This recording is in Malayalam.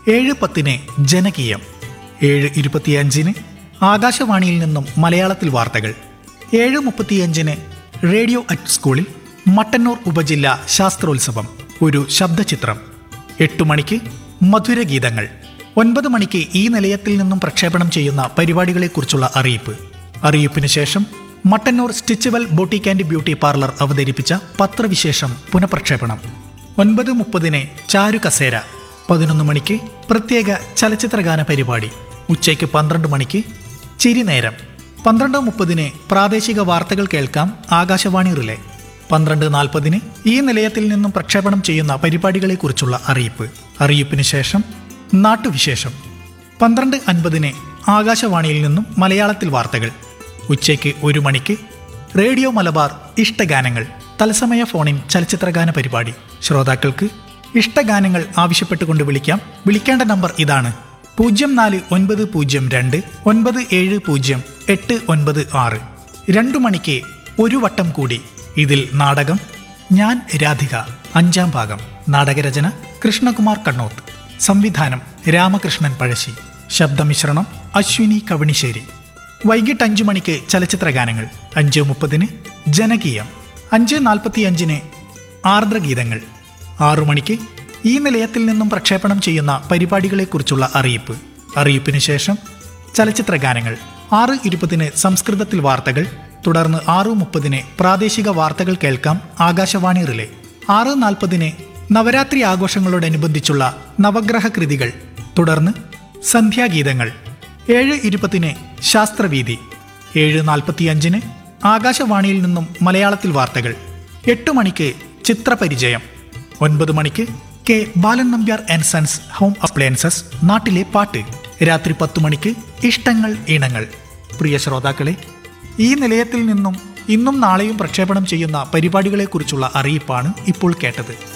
ഏഴ് പത്തിന് ജനകീയം ഏഴ് ഇരുപത്തിയഞ്ചിന് ആകാശവാണിയിൽ നിന്നും മലയാളത്തിൽ വാർത്തകൾ ഏഴ് മുപ്പത്തിയഞ്ചിന് റേഡിയോ അറ്റ് സ്കൂളിൽ മട്ടന്നൂർ ഉപജില്ല ശാസ്ത്രോത്സവം ഒരു ശബ്ദചിത്രം എട്ടു മണിക്ക് മധുരഗീതങ്ങൾ ഒൻപത് മണിക്ക് ഈ നിലയത്തിൽ നിന്നും പ്രക്ഷേപണം ചെയ്യുന്ന പരിപാടികളെക്കുറിച്ചുള്ള അറിയിപ്പ് അറിയിപ്പിന് ശേഷം Mattannur Stitchual boutique and beauty parlour അവതരിപ്പിച്ച പത്രവിശേഷം പുനഃപ്രക്ഷേപണം ഒൻപത് മുപ്പതിന് ചാരു കസേര പതിനൊന്ന് മണിക്ക് പ്രത്യേക ചലച്ചിത്രഗാന പരിപാടി ഉച്ചയ്ക്ക് പന്ത്രണ്ട് മണിക്ക് ചിരിനേരം പന്ത്രണ്ട് മുപ്പതിന് പ്രാദേശിക വാർത്തകൾ കേൾക്കാം ആകാശവാണി റിലേ പന്ത്രണ്ട് നാൽപ്പതിന് ഈ നിലയത്തിൽ നിന്നും പ്രക്ഷേപണം ചെയ്യുന്ന പരിപാടികളെക്കുറിച്ചുള്ള അറിയിപ്പ് അറിയിപ്പിന് ശേഷം നാട്ടുവിശേഷം പന്ത്രണ്ട് അൻപതിന് ആകാശവാണിയിൽ നിന്നും മലയാളത്തിൽ വാർത്തകൾ ഉച്ചയ്ക്ക് ഒരു മണിക്ക് റേഡിയോ മലബാർ ഇഷ്ടഗാനങ്ങൾ തത്സമയ ഫോണിൻ ചലച്ചിത്രഗാന പരിപാടി ശ്രോതാക്കൾക്ക് ഇഷ്ടഗാനങ്ങൾ ആവശ്യപ്പെട്ടുകൊണ്ട് വിളിക്കാം വിളിക്കേണ്ട നമ്പർ ഇതാണ് പൂജ്യം നാല് ഒൻപത് പൂജ്യം രണ്ട് ഒൻപത് ഏഴ് പൂജ്യം എട്ട് ഒൻപത് ആറ് രണ്ടു മണിക്ക് ഒരു വട്ടം കൂടി ഇതിൽ നാടകം ഞാൻ രാധിക അഞ്ചാം ഭാഗം നാടകരചന കൃഷ്ണകുമാർ കണ്ണോത്ത് സംവിധാനം രാമകൃഷ്ണൻ പഴശ്ശി ശബ്ദമിശ്രണം അശ്വിനി കവണിശ്ശേരി വൈകിട്ട് അഞ്ചു മണിക്ക് ചലച്ചിത്ര ഗാനങ്ങൾ അഞ്ച് മുപ്പതിന് ജനകീയം അഞ്ച് നാൽപ്പത്തി അഞ്ചിന് ആർദ്രഗീതങ്ങൾ ആറു മണിക്ക് ഈ നിലയത്തിൽ നിന്നും പ്രക്ഷേപണം ചെയ്യുന്ന പരിപാടികളെക്കുറിച്ചുള്ള അറിയിപ്പ് അറിയിപ്പിന് ശേഷം ചലച്ചിത്ര ഗാനങ്ങൾ ആറ് ഇരുപതിന് സംസ്കൃതത്തിൽ വാർത്തകൾ തുടർന്ന് ആറു മുപ്പതിന് പ്രാദേശിക വാർത്തകൾ കേൾക്കാം ആകാശവാണി റിലേ ആറ് നാൽപ്പതിന് നവരാത്രി ആഘോഷങ്ങളോടനുബന്ധിച്ചുള്ള നവഗ്രഹ കൃതികൾ തുടർന്ന് സന്ധ്യാഗീതങ്ങൾ ഏഴ് ഇരുപതിന് ശാസ്ത്രവീതി ഏഴ് നാൽപ്പത്തിയഞ്ചിന് ആകാശവാണിയിൽ നിന്നും മലയാളത്തിൽ വാർത്തകൾ എട്ട് മണിക്ക് ചിത്രപരിചയം ഒൻപത് മണിക്ക് K Balan Nambiar and sons home appliances നാട്ടിലെ പാട്ട് രാത്രി പത്തു മണിക്ക് ഇഷ്ടങ്ങൾ ഇണങ്ങൾ പ്രിയ ശ്രോതാക്കളെ ഈ നിലയത്തിൽ നിന്നും ഇന്നും നാളെയും പ്രക്ഷേപണം ചെയ്യുന്ന പരിപാടികളെക്കുറിച്ചുള്ള അറിയിപ്പാണ് ഇപ്പോൾ കേട്ടത്